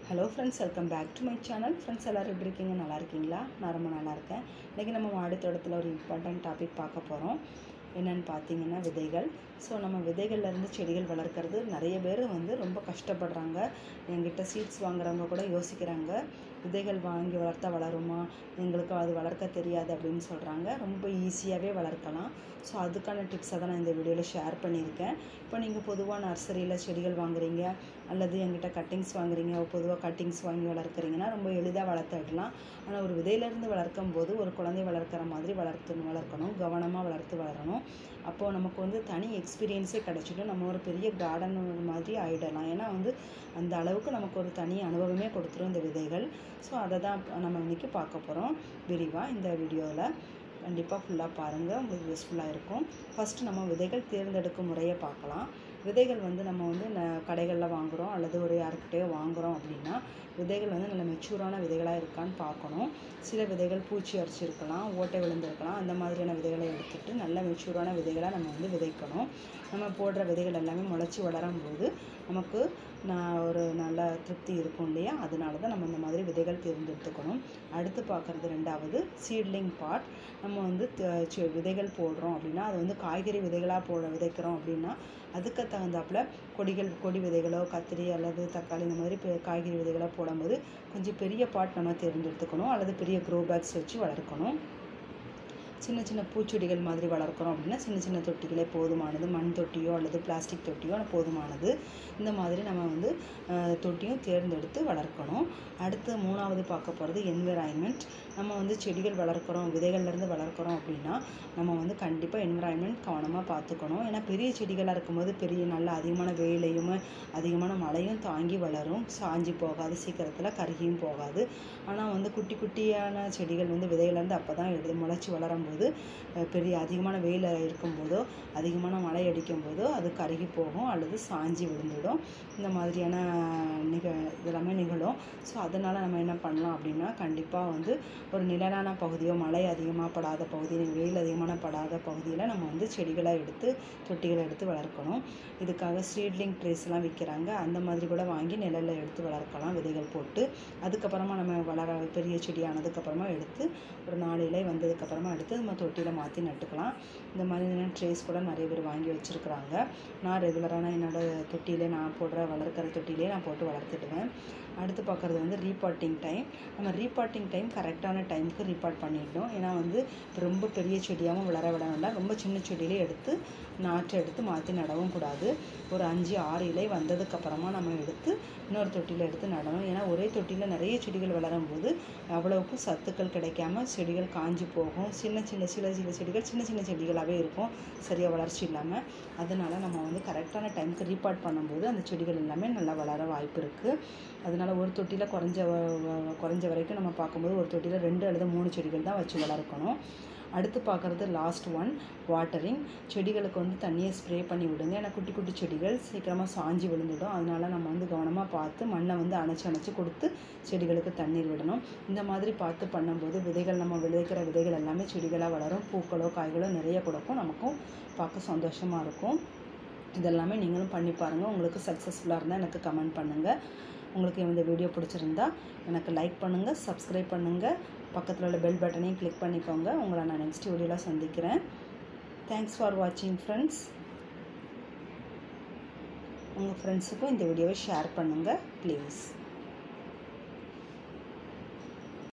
hello friends welcome back to my channel friends எல்லோரும் எப்படி இருக்கீங்க நல்லா இருக்கீங்களா நான் ரொம்ப நல்லா இருக்கேன் இன்றைக்கி நம்ம மாடி தோட்டத்தில் ஒரு இம்பார்ட்டன்ட் டாபிக் பார்க்க போகிறோம் என்னென்னு பார்த்தீங்கன்னா விதைகள் ஸோ நம்ம விதைகள்லேருந்து செடிகள் வளர்க்குறது நிறைய பேர் வந்து ரொம்ப கஷ்டப்படுறாங்க என்கிட்ட சீட்ஸ் வாங்குறவங்க கூட யோசிக்கிறாங்க விதைகள் வாங்கி வளர்த்தா வளருமா எங்களுக்கு அது வளர்க்க தெரியாது அப்படின்னு சொல்கிறாங்க ரொம்ப ஈஸியாகவே வளர்க்கலாம் ஸோ அதுக்கான டிப்ஸை தான் நான் இந்த வீடியோவில் ஷேர் பண்ணியிருக்கேன் இப்போ நீங்கள் பொதுவாக நர்சரியில் செடிகள் வாங்குறீங்க அல்லது எங்கிட்ட கட்டிங்ஸ் வாங்குறீங்க பொதுவாக கட்டிங்ஸ் வாங்கி வளர்க்குறீங்கன்னா ரொம்ப எளிதாக வளர்த்துடலாம் ஆனால் ஒரு விதையிலேருந்து வளர்க்கும் போது ஒரு குழந்தை வளர்க்குற மாதிரி வளர்த்து வளர்க்கணும் கவனமாக வளர்த்து வளரணும் அப்போது நமக்கு வந்து தனி எக்ஸ்பீரியன்ஸே கிடச்சிடும் நம்ம ஒரு பெரிய கார்டன் மாதிரி ஆகிடலாம் ஏன்னா வந்து அந்த அளவுக்கு நமக்கு ஒரு தனி அனுபவமே கொடுத்துரும் இந்த விதைகள் ஸோ அதை தான் நம்ம இன்றைக்கி பார்க்க போகிறோம் விரிவாக இந்த வீடியோவில் கண்டிப்பாக ஃபுல்லாக பாருங்கள் உங்களுக்கு யூஸ்ஃபுல்லாக இருக்கும் ஃபஸ்ட்டு நம்ம விதைகள் தேர்ந்தெடுக்கும் முறையை பார்க்கலாம் விதைகள் வந்து நம்ம வந்து ந கடைகளில் வாங்குகிறோம் அல்லது ஒரு யாருக்கிட்டேயோ வாங்குகிறோம் அப்படின்னா விதைகள் வந்து நல்ல மெச்சூரான விதைகளாக இருக்கான்னு பார்க்கணும் சில விதைகள் பூச்சி அரிச்சிருக்கலாம் ஓட்டை விழுந்திருக்கலாம் அந்த மாதிரியான விதைகளை எடுத்துகிட்டு நல்ல மெச்சூரான விதைகளாக நம்ம வந்து விதைக்கணும் நம்ம போடுற விதைகள் எல்லாமே முளைச்சி வளரும் போது நமக்கு நான் ஒரு நல்ல திருப்தி இருக்கும் இல்லையா அதனால தான் நம்ம இந்த மாதிரி விதைகள் தேர்ந்தெடுத்துக்கணும் அடுத்து பார்க்குறது ரெண்டாவது சீட்லிங் பாட் நம்ம வந்து விதைகள் போடுறோம் அப்படின்னா அது வந்து காய்கறி விதைகளாக போட விதைக்கிறோம் அப்படின்னா அதுக்கு தகுந்தாப்புல கொடிகள் கொடி விதைகளோ கத்திரி அல்லது தக்காளி இந்த மாதிரி காய்கறி விதைகளாக போடும்போது கொஞ்சம் பெரிய பாட் நம்ம தேர்ந்தெடுத்துக்கணும் அல்லது பெரிய க்ரோ பேக்ஸ் வச்சு வளர்க்கணும் சின்ன சின்ன பூச்செடிகள் மாதிரி வளர்க்குறோம் அப்படின்னா சின்ன சின்ன தொட்டிகளே போதுமானது மண் தொட்டியோ அல்லது பிளாஸ்டிக் தொட்டியோ போதுமானது இந்த மாதிரி நம்ம வந்து தொட்டியும் தேர்ந்தெடுத்து வளர்க்கணும் அடுத்து மூணாவது பார்க்க போகிறது என்விரான்மெண்ட் நம்ம வந்து செடிகள் வளர்க்குறோம் விதைகள்லேருந்து வளர்க்குறோம் அப்படின்னா நம்ம வந்து கண்டிப்பாக என்விரான்மெண்ட் கவனமாக பார்த்துக்கணும் ஏன்னா பெரிய செடிகளாக இருக்கும்போது பெரிய நல்ல அதிகமான வெயிலையும் அதிகமான மழையும் தாங்கி வளரும் சாஞ்சி போகாது சீக்கிரத்தில் கருகியும் போகாது ஆனால் வந்து குட்டி குட்டியான செடிகள் வந்து விதையிலேருந்து அப்போ தான் எடுத்து முளைச்சி வளரும் போது பெரிய அதிகமான வெயில் இருக்கும்போதோ அதிகமான மழை அடிக்கும் போதோ அது கருகி போகும் அல்லது சாஞ்சி விழுந்துடும் இந்த மாதிரியான நிக இதெல்லாமே நிகழும் ஸோ அதனால் நம்ம என்ன பண்ணலாம் அப்படின்னா கண்டிப்பாக வந்து ஒரு நிழலான பகுதியோ மழை அதிகமாக படாத பகுதி வெயில் அதிகமான படாத பகுதியில் நம்ம வந்து செடிகளை எடுத்து தொட்டிகளை எடுத்து வளர்க்கணும் இதுக்காக சீட்லிங் ட்ரேஸ்லாம் விற்கிறாங்க அந்த மாதிரி கூட வாங்கி நிழலில் எடுத்து வளர்க்கலாம் விதைகள் போட்டு அதுக்கப்புறமா நம்ம வளர பெரிய செடி ஆனதுக்கப்புறமா எடுத்து ஒரு நாலு இலை வந்ததுக்கப்புறமா எடுத்து நம்ம தொட்டியில் மாற்றி நட்டுக்கலாம் இந்த மாதிரியான ட்ரேஸ் கூட நிறைய பேர் வாங்கி வச்சுருக்குறாங்க நான் ரெகுலரான என்னோடய தொட்டியிலே நான் போடுற வளர்க்குற தொட்டிலே நான் போட்டு வளர்த்துடுவேன் அடுத்து பார்க்குறது வந்து ரீபாட்டிங் டைம் நம்ம ரீபாட்டிங் டைம் கரெக்டான டைமுக்கு ரீபாட் பண்ணிடணும் ஏன்னா வந்து ரொம்ப பெரிய செடியாகவும் வளர விட வேண்டாம் ரொம்ப சின்ன செடியிலே எடுத்து நாற்றை எடுத்து மாற்றி நடவும் கூடாது ஒரு அஞ்சு ஆறு இலை வந்ததுக்கப்புறமா நம்ம எடுத்து இன்னொரு தொட்டியில் எடுத்து நடணும் ஏன்னா ஒரே தொட்டியில் நிறைய செடிகள் வளரும் போது அவ்வளவுக்கு சத்துக்கள் கிடைக்காம செடிகள் காஞ்சி போகும் சின்ன சின்ன சில சில செடிகள் சின்ன சின்ன செடிகளாகவே இருக்கும் சரியாக வளர்ச்சி இல்லாமல் அதனால் நம்ம வந்து கரெக்டான டைமுக்கு ரீபாட் பண்ணும்போது அந்த செடிகள் எல்லாமே நல்லா வளர வாய்ப்பு இருக்குது அதனால் ஒரு தொட்டியில் குறைஞ்ச குறைஞ்ச வரைக்கும் நம்ம பார்க்கும்போது ஒரு தொட்டியில் ரெண்டு அல்லது மூணு செடிகள் தான் வச்சு வளர்க்கணும் அடுத்து பார்க்குறது லாஸ்ட் ஒன் வாட்டரிங் செடிகளுக்கு வந்து தண்ணியை ஸ்ப்ரே பண்ணி விடுங்க ஏன்னா குட்டி குட்டி செடிகள் சீக்கிரமாக சாஞ்சி விழுந்துடும் அதனால் நம்ம வந்து கவனமாக பார்த்து மண்ணை வந்து அணைச்சி அணைச்சி கொடுத்து செடிகளுக்கு தண்ணீர் விடணும் இந்த மாதிரி பார்த்து பண்ணும்போது விதைகள் நம்ம விளைவிக்கிற விதைகள் எல்லாமே செடிகளாக வளரும் பூக்களோ காய்களோ நிறைய கொடுக்கும் நமக்கும் பார்க்க சந்தோஷமாக இருக்கும் இதெல்லாமே நீங்களும் பண்ணி பாருங்கள் உங்களுக்கு சக்ஸஸ்ஃபுல்லாக இருந்தால் எனக்கு கமெண்ட் பண்ணுங்கள் உங்களுக்கு இந்த வீடியோ பிடிச்சிருந்தா எனக்கு லைக் பண்ணுங்கள் சப்ஸ்கிரைப் பண்ணுங்கள் பக்கத்தில் உள்ள பெல் பட்டனையும் கிளிக் பண்ணிக்கோங்க உங்களை நான் நெக்ஸ்ட் வீடியோவில் சந்திக்கிறேன் தேங்க்ஸ் ஃபார் வாட்சிங் ஃப்ரெண்ட்ஸ் உங்கள் ஃப்ரெண்ட்ஸுக்கும் இந்த வீடியோவை ஷேர் பண்ணுங்கள் ப்ளீஸ்